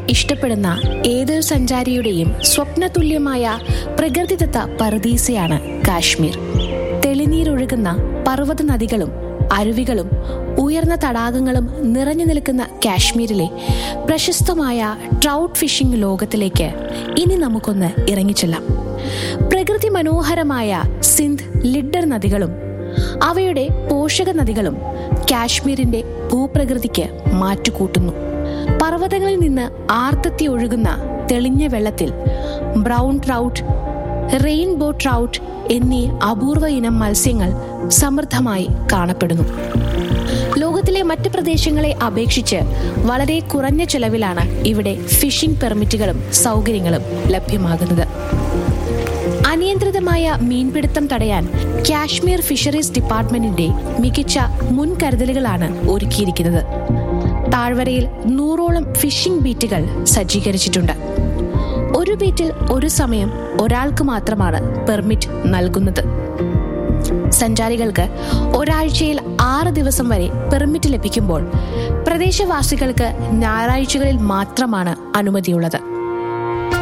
ഇഷ്ടപ്പെടുന്ന ഏതൊരു സഞ്ചാരിയുടെയും സ്വപ്നതുല്യമായ പ്രകൃതിദത്ത പറുദീസയാണ് കാശ്മീർ തെളിനീരൊഴുകുന്ന പർവ്വത നദികളും അരുവികളും ഉയർന്ന തടാകങ്ങളും നിറഞ്ഞു നിൽക്കുന്ന കാശ്മീരിലെ പ്രശസ്തമായ ട്രൗട്ട് ഫിഷിംഗ് ലോകത്തിലേക്ക് ഇനി നമുക്കൊന്ന് ഇറങ്ങിച്ചെല്ലാം പ്രകൃതി മനോഹരമായ സിന്ധ് ലിഡർ നദികളും അവയുടെ പോഷക നദികളും കാശ്മീരിന്റെ ഭൂപ്രകൃതിക്ക് മാറ്റുകൂട്ടുന്നു പർവ്വതങ്ങളിൽ നിന്ന് ആർത്തത്തി ഒഴുകുന്ന തെളിഞ്ഞ വെള്ളത്തിൽ ബ്രൗൺ ട്രൗട്ട് റെയിൻബോ ട്രൗട്ട് എന്നീ അപൂർവ ഇനം മത്സ്യങ്ങൾ സമൃദ്ധമായി കാണപ്പെടുന്നു ലോകത്തിലെ മറ്റ് പ്രദേശങ്ങളെ അപേക്ഷിച്ച് വളരെ കുറഞ്ഞ ചെലവിലാണ് ഇവിടെ ഫിഷിംഗ് പെർമിറ്റുകളും സൗകര്യങ്ങളും ലഭ്യമാകുന്നത് അനിയന്ത്രിതമായ മീൻപിടുത്തം തടയാൻ കാശ്മീർ ഫിഷറീസ് ഡിപ്പാർട്ട്മെന്റിന്റെ മികച്ച മുൻകരുതലുകളാണ് ഒരുക്കിയിരിക്കുന്നത് താഴ്വരയിൽ നൂറോളം ഫിഷിംഗ് ബീറ്റുകൾ സജ്ജീകരിച്ചിട്ടുണ്ട് ഒരു ബീറ്റിൽ ഒരു സമയം ഒരാൾക്ക് മാത്രമാണ് പെർമിറ്റ് നൽകുന്നത് സഞ്ചാരികൾക്ക് ഒരാഴ്ചയിൽ ആറ് ദിവസം വരെ പെർമിറ്റ് ലഭിക്കുമ്പോൾ പ്രദേശവാസികൾക്ക് ഞായറാഴ്ചകളിൽ മാത്രമാണ് അനുമതിയുള്ളത്